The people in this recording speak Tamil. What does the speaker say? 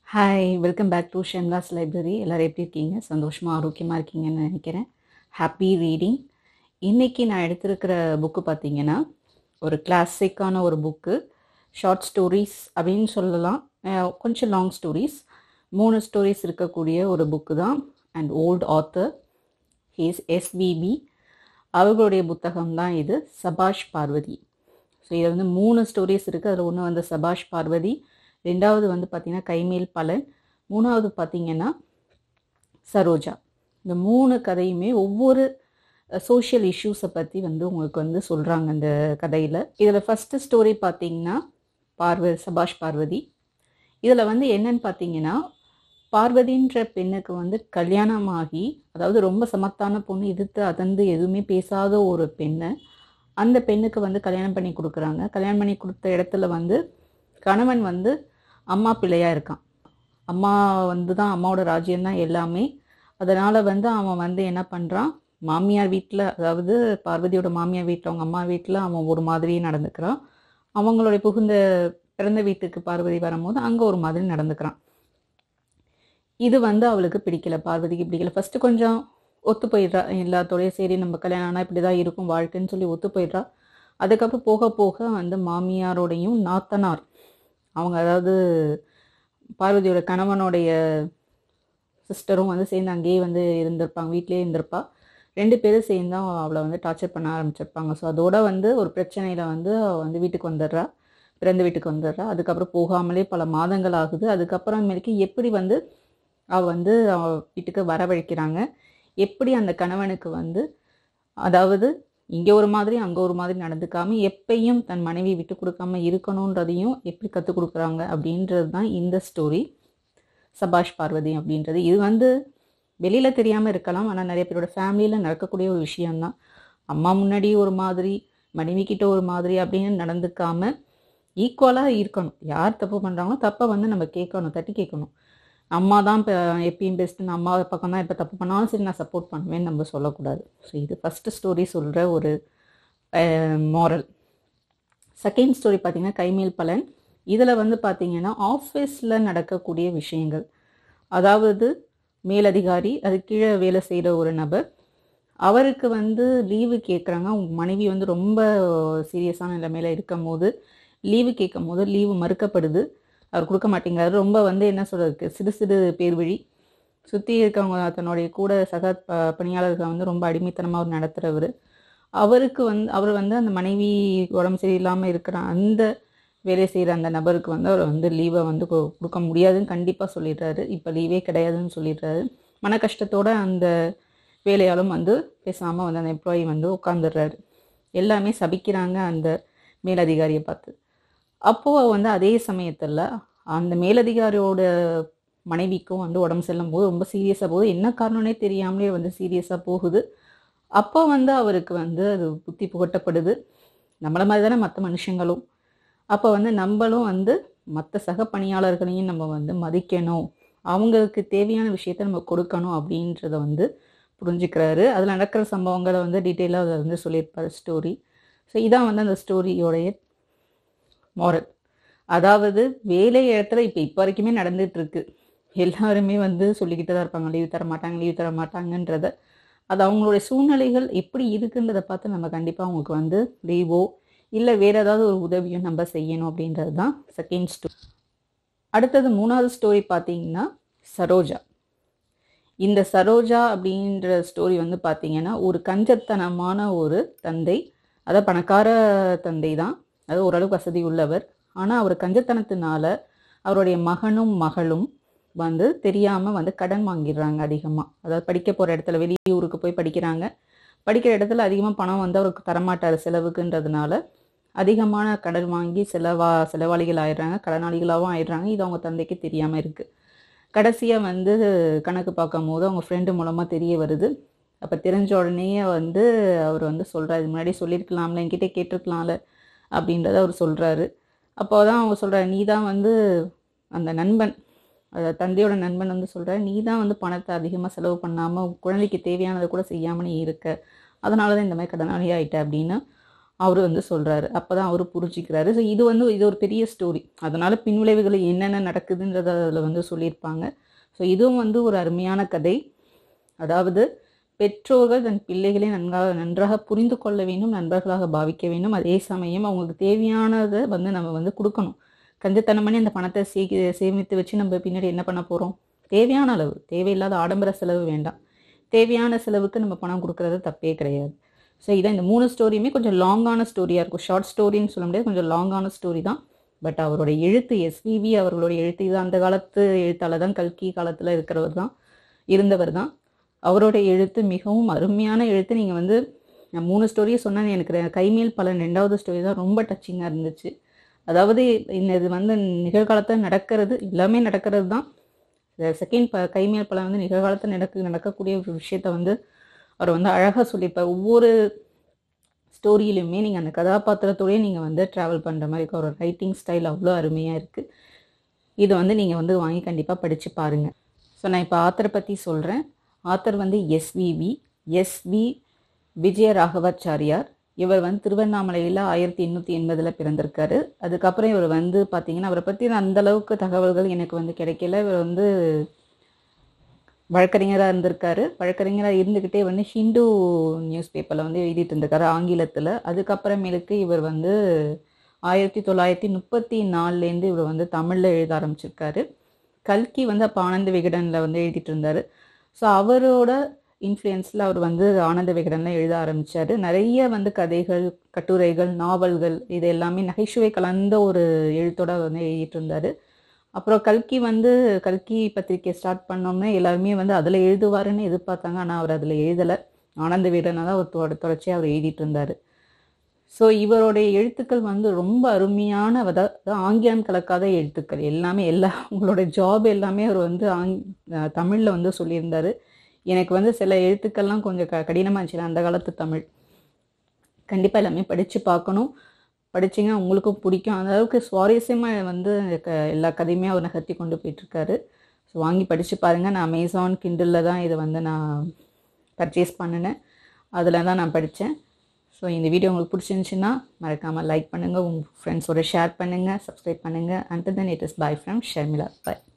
hi welcome back to Shemla's library எல்லோரும் எப்படி இருக்கீங்க சந்தோஷமாக ஆரோக்கியமாக இருக்கீங்கன்னு நினைக்கிறேன் ஹாப்பி ரீடிங் இன்றைக்கி நான் எடுத்திருக்கிற புக்கு பார்த்தீங்கன்னா ஒரு கிளாசிக்கான ஒரு புக்கு ஷார்ட் ஸ்டோரிஸ் அப்படின்னு சொல்லலாம் அஹ் கொஞ்சம் லாங் ஸ்டோரிஸ் மூணு ஸ்டோரிஸ் இருக்கக்கூடிய ஒரு புக்கு தான் and old author has SVP அவர்களுடைய புத்தகம் தான் இது சபாஷ் பார்வதி ஸோ இதில் வந்து மூணு ஸ்டோரிஸ் இருக்குது அதில் ஒன்று வந்து சபாஷ் பார்வதி ரெண்டாவது வந்து பார்த்திங்கன்னா கைமேல் பலன் மூணாவது பார்த்திங்கன்னா சரோஜா இந்த மூணு கதையுமே ஒவ்வொரு சோஷியல் இஷ்யூஸை பற்றி வந்து உங்களுக்கு வந்து சொல்கிறாங்க இந்த கதையில் இதில் ஃபஸ்ட்டு ஸ்டோரி பார்த்தீங்கன்னா பார்வ சபாஷ் பார்வதி இதில் வந்து என்னன்னு பார்த்தீங்கன்னா பார்வதின்ற பெண்ணுக்கு வந்து கல்யாணமாகி அதாவது ரொம்ப சமத்தான பொண்ணு எதிர்த்து அதந்து எதுவுமே பேசாத ஒரு பெண்ணை அந்த பெண்ணுக்கு வந்து கல்யாணம் பண்ணி கொடுக்குறாங்க கல்யாணம் பண்ணி கொடுத்த இடத்துல வந்து கணவன் வந்து அம்மா பிள்ளையாக இருக்கான் அம்மா வந்து தான் அம்மாவோட ராஜ்யம் தான் எல்லாமே அதனால் வந்து அவன் வந்து என்ன பண்ணுறான் மாமியார் வீட்டில் அதாவது பார்வதியோட மாமியார் வீட்டில் அவங்க அம்மா வீட்டில் அவன் ஒரு மாதிரியே நடந்துக்கிறான் அவங்களுடைய புகுந்த பிறந்த வீட்டுக்கு பார்வதி வரும்போது அங்கே ஒரு மாதிரி நடந்துக்கிறான் இது வந்து அவளுக்கு பிடிக்கல பார்வதிக்கு பிடிக்கல ஃபஸ்ட்டு கொஞ்சம் ஒத்து போயிடுறா எல்லாத்தோடய சரி நம்ம கல்யாணம் ஆனால் இப்படி தான் இருக்கும் வாழ்க்கைன்னு சொல்லி ஒத்து போயிடுறா அதுக்கப்புறம் போக போக வந்து மாமியாரோடையும் நாத்தனார் அவங்க அதாவது பார்வதியோட கணவனுடைய சிஸ்டரும் வந்து சேர்ந்து அங்கேயே வந்து இருந்திருப்பாங்க வீட்டிலேயே இருந்திருப்பா ரெண்டு பேரும் சேர்ந்து தான் அவளை வந்து டார்ச்சர் பண்ண ஆரம்பிச்சிருப்பாங்க ஸோ அதோட வந்து ஒரு பிரச்சனையில் வந்து அவள் வந்து வீட்டுக்கு வந்துடுறா பிறந்த வீட்டுக்கு வந்துடுறா அதுக்கப்புறம் போகாமலே பல மாதங்கள் ஆகுது அதுக்கப்புறமேலுக்கு எப்படி வந்து அவள் வந்து அவ வீட்டுக்கு வரவழைக்கிறாங்க எப்படி அந்த கணவனுக்கு வந்து அதாவது இங்கே ஒரு மாதிரி அங்கே ஒரு மாதிரி நடந்துக்காம எப்பயும் தன் மனைவி விட்டு கொடுக்காம இருக்கணுன்றதையும் எப்படி கற்றுக் கொடுக்குறாங்க அப்படின்றது தான் இந்த ஸ்டோரி சபாஷ் பார்வதி அப்படின்றது இது வந்து வெளியில் தெரியாமல் இருக்கலாம் ஆனால் நிறைய பேரோட ஃபேமிலியில் நடக்கக்கூடிய ஒரு விஷயம்தான் அம்மா முன்னாடி ஒரு மாதிரி மனைவி கிட்ட ஒரு மாதிரி அப்படின்னு நடந்துக்காம ஈக்குவலாக இருக்கணும் யார் தப்பு பண்ணுறாங்களோ தப்பை வந்து நம்ம கேட்கணும் தட்டி கேட்கணும் அம்மா தான் இப்போ எப்பயும் பெஸ்ட்டுன்னு அம்மா பக்கம் தான் இப்போ தப்பு பண்ணாலும் சரி நான் சப்போர்ட் பண்ணுவேன்னு நம்ம சொல்லக்கூடாது ஸோ இது ஃபஸ்ட்டு ஸ்டோரி சொல்கிற ஒரு மாரல் செகண்ட் ஸ்டோரி பார்த்தீங்கன்னா கைமேல் பலன் இதில் வந்து பார்த்தீங்கன்னா ஆஃபீஸில் நடக்கக்கூடிய விஷயங்கள் அதாவது மேலதிகாரி அது கீழே வேலை செய்கிற ஒரு நபர் அவருக்கு வந்து லீவு கேட்குறாங்க அவங்க மனைவி வந்து ரொம்ப சீரியஸான நிலைமையில் இருக்கும் போது லீவு கேட்கும் போது லீவு மறுக்கப்படுது அவர் கொடுக்க மாட்டேங்கிறாரு ரொம்ப வந்து என்ன சொல்கிறதுக்கு சிறு சிறு பேர் வழி சுற்றி இருக்கவங்க தன்னுடைய கூட சக ப பணியாளர்களை வந்து ரொம்ப அடிமைத்தனமாக அவர் நடத்துகிறவர் அவருக்கு வந்து அவர் வந்து அந்த மனைவி உடம்பு சரியில்லாமல் இருக்கிற அந்த வேலை செய்கிற அந்த நபருக்கு வந்து அவர் வந்து லீவை வந்து கொ- கொடுக்க முடியாதுன்னு கண்டிப்பாக சொல்லிடுறாரு இப்போ லீவே கிடையாதுன்னு சொல்லிடுறாரு மன கஷ்டத்தோட அந்த வேலையாலும் வந்து பேசாமல் வந்து அந்த எம்ப்ளாயி வந்து உட்காந்துடுறாரு எல்லாமே சபிக்கிறாங்க அந்த மேலதிகாரியை பார்த்து அப்போது வந்து அதே சமயத்தில் அந்த மேலதிகாரியோட மனைவிக்கும் வந்து உடம்பு செல்லும் போது ரொம்ப சீரியஸாக போகுது என்ன காரணம்னே தெரியாமலே வந்து சீரியஸாக போகுது அப்போ வந்து அவருக்கு வந்து அது புத்தி புகட்டப்படுது நம்மள மாதிரி தானே மற்ற மனுஷங்களும் அப்போ வந்து நம்மளும் வந்து மற்ற சக பணியாளர்களையும் நம்ம வந்து மதிக்கணும் அவங்களுக்கு தேவையான விஷயத்த நம்ம கொடுக்கணும் அப்படின்றத வந்து புரிஞ்சுக்கிறாரு அதில் நடக்கிற சம்பவங்களை வந்து டீட்டெயிலாக அதை வந்து சொல்லியிருப்பார் ஸ்டோரி ஸோ இதான் வந்து அந்த ஸ்டோரியோடைய மாரல் அதாவது வேலை இடத்துல இப்போ இப்போ வரைக்குமே நடந்துட்டு இருக்கு எல்லாருமே வந்து சொல்லிக்கிட்டு தான் இருப்பாங்க லீவ் தர மாட்டாங்க லீவ் தர மாட்டாங்கன்றத அது அவங்களுடைய சூழ்நிலைகள் எப்படி இருக்குன்றதை பார்த்து நம்ம கண்டிப்பாக அவங்களுக்கு வந்து லீவோ இல்லை வேற ஏதாவது ஒரு உதவியும் நம்ம செய்யணும் அப்படின்றது தான் செகண்ட் ஸ்டோரி அடுத்தது மூணாவது ஸ்டோரி பார்த்தீங்கன்னா சரோஜா இந்த சரோஜா அப்படின்ற ஸ்டோரி வந்து பார்த்தீங்கன்னா ஒரு கஞ்சத்தனமான ஒரு தந்தை அதாவது பணக்கார தந்தை தான் அது ஓரளவுக்கு வசதி உள்ளவர் ஆனால் அவர் கஞ்சத்தனத்தினால அவருடைய மகனும் மகளும் வந்து தெரியாமல் வந்து கடன் வாங்கிடுறாங்க அதிகமாக அதாவது படிக்க போகிற இடத்துல வெளியூருக்கு போய் படிக்கிறாங்க படிக்கிற இடத்துல அதிகமாக பணம் வந்து அவருக்கு தரமாட்டார் செலவுக்குன்றதுனால அதிகமான கடன் வாங்கி செலவா செலவாளிகள் ஆயிடுறாங்க கடனாளிகளாகவும் ஆயிடுறாங்க இது அவங்க தந்தைக்கு தெரியாமல் இருக்குது கடைசியாக வந்து கணக்கு பார்க்கும் போது அவங்க ஃப்ரெண்டு மூலமாக தெரிய வருது அப்போ தெரிஞ்ச உடனே வந்து அவர் வந்து சொல்கிறாரு இது முன்னாடி சொல்லியிருக்கலாம்ல என்கிட்ட கேட்டிருக்கலாம்ல அப்படின்றத அவர் சொல்கிறாரு அப்போ தான் அவங்க சொல்கிறாரு நீ தான் வந்து அந்த நண்பன் அதாவது தந்தையோட நண்பன் வந்து சொல்கிறாரு நீ தான் வந்து பணத்தை அதிகமாக செலவு பண்ணாமல் குழந்தைக்கு தேவையானதை கூட செய்யாமல் நீ இருக்க அதனால தான் இந்த மாதிரி கடனாளி ஆயிட்ட அப்படின்னு அவர் வந்து சொல்கிறாரு அப்போ தான் அவர் புரிஞ்சிக்கிறாரு ஸோ இது வந்து இது ஒரு பெரிய ஸ்டோரி அதனால் பின்விளைவுகள் என்னென்ன நடக்குதுன்றத அதில் வந்து சொல்லியிருப்பாங்க ஸோ இதுவும் வந்து ஒரு அருமையான கதை அதாவது பெற்றோர்கள் தன் பிள்ளைகளை நன்றாக நன்றாக புரிந்து கொள்ள வேண்டும் நண்பர்களாக பாவிக்க வேண்டும் அதே சமயம் அவங்களுக்கு தேவையானதை வந்து நம்ம வந்து கொடுக்கணும் கஞ்சத்தனம் பண்ணி அந்த பணத்தை சே சேமித்து வச்சு நம்ம பின்னாடி என்ன பண்ண போகிறோம் தேவையான அளவு தேவையில்லாத ஆடம்பர செலவு வேண்டாம் தேவையான செலவுக்கு நம்ம பணம் கொடுக்கறது தப்பே கிடையாது ஸோ இதான் இந்த மூணு ஸ்டோரியுமே கொஞ்சம் லாங்கான ஸ்டோரியாக இருக்கும் ஷார்ட் ஸ்டோரின்னு சொல்ல முடியாது கொஞ்சம் லாங்கான ஸ்டோரி தான் பட் அவரோட எழுத்து எஸ்விவி அவர்களோட எழுத்து இது அந்த காலத்து எழுத்தாளர் தான் கல்கி காலத்தில் இருக்கிறவர் தான் இருந்தவர் தான் அவரோட எழுத்து மிகவும் அருமையான எழுத்து நீங்கள் வந்து நான் மூணு ஸ்டோரியை சொன்னேன் எனக்கு ரெ- கைமேல் பலன் ரெண்டாவது ஸ்டோரி தான் ரொம்ப டச்சிங்காக இருந்துச்சு அதாவது இந்த இது வந்து நிகழ்காலத்தில் நடக்கிறது எல்லாமே நடக்கிறது தான் செகண்ட் ப கைமேல் பலன் வந்து நிகழ்காலத்தில் நடக்க நடக்கக்கூடிய ஒரு விஷயத்த வந்து அவர் வந்து அழகாக சொல்லியிருப்பார் ஒவ்வொரு ஸ்டோரியிலுமே நீங்கள் அந்த கதாபாத்திரத்தோடய நீங்கள் வந்து ட்ராவல் பண்ணுற மாதிரி இருக்கும் ஒரு ரைட்டிங் ஸ்டைல் அவ்வளோ அருமையாக இருக்குது இதை வந்து நீங்கள் வந்து வாங்கி கண்டிப்பாக படித்து பாருங்கள் ஸோ நான் இப்போ ஆத்தரை பற்றி சொல்கிறேன் ஆத்தர் வந்து எஸ்விவி எஸ்வி விஜய ராகவாச்சாரியார் இவர் வந்து திருவண்ணாமலையில் ஆயிரத்தி எண்ணூற்றி எண்பதில் பிறந்திருக்காரு அதுக்கப்புறம் இவர் வந்து பார்த்தீங்கன்னா அவரை பற்றி அந்த அளவுக்கு தகவல்கள் எனக்கு வந்து கிடைக்கல இவர் வந்து வழக்கறிஞராக இருந்திருக்காரு வழக்கறிஞராக இருந்துக்கிட்டே வந்து ஹிந்து நியூஸ் பேப்பரில் வந்து எழுதிட்டு இருந்திருக்காரு ஆங்கிலத்தில் அதுக்கப்புறமேலுக்கு இவர் வந்து ஆயிரத்தி தொள்ளாயிரத்தி முப்பத்தி நாலுலேருந்து இவர் வந்து தமிழில் எழுத ஆரம்பிச்சிருக்காரு கல்கி வந்து அப்போ ஆனந்த விகடனில் வந்து எழுதிட்டு இருந்தார் ஸோ அவரோட இன்ஃப்ளூயன்ஸில் அவர் வந்து ஆனந்த விகடனில் எழுத ஆரம்பித்தார் நிறைய வந்து கதைகள் கட்டுரைகள் நாவல்கள் இது எல்லாமே நகைச்சுவை கலந்த ஒரு எழுத்தோட வந்து எழுதிட்டு இருந்தார் அப்புறம் கல்கி வந்து கல்கி பத்திரிக்கை ஸ்டார்ட் பண்ணோன்னே எல்லாருமே வந்து அதில் எழுதுவாருன்னு எதிர்பார்த்தாங்க ஆனால் அவர் அதில் எழுதலை ஆனந்த வீரனாக தான் அவர் தொட தொடர்ச்சியாக அவர் எழுதிட்டு இருந்தார் ஸோ இவருடைய எழுத்துக்கள் வந்து ரொம்ப அருமையான அதாவது ஆங்கிலம் கலக்காத எழுத்துக்கள் எல்லாமே எல்லா உங்களோட ஜாப் எல்லாமே அவர் வந்து ஆங் தமிழில் வந்து சொல்லியிருந்தார் எனக்கு வந்து சில எழுத்துக்கள்லாம் கொஞ்சம் க கடினமாக இருந்துச்சு அந்த காலத்து தமிழ் கண்டிப்பாக எல்லாமே படித்து பார்க்கணும் படிச்சீங்கன்னா உங்களுக்கும் பிடிக்கும் அந்த அளவுக்கு சுவாரஸ்யமாக வந்து க எல்லா கதையுமே அவர் நகர்த்தி கொண்டு போயிட்டுருக்காரு ஸோ வாங்கி படித்து பாருங்கள் நான் அமேசான் கிண்டலில் தான் இதை வந்து நான் பர்ச்சேஸ் பண்ணினேன் அதில் தான் நான் படித்தேன் ஸோ இந்த வீடியோ உங்களுக்கு பிடிச்சிருந்துச்சுன்னா மறக்காமல் லைக் பண்ணுங்கள் உங்கள் ஃப்ரெண்ட்ஸோட ஷேர் பண்ணுங்கள் சப்ஸ்கிரைப் பண்ணுங்கள் and then it is bye from Sharmila by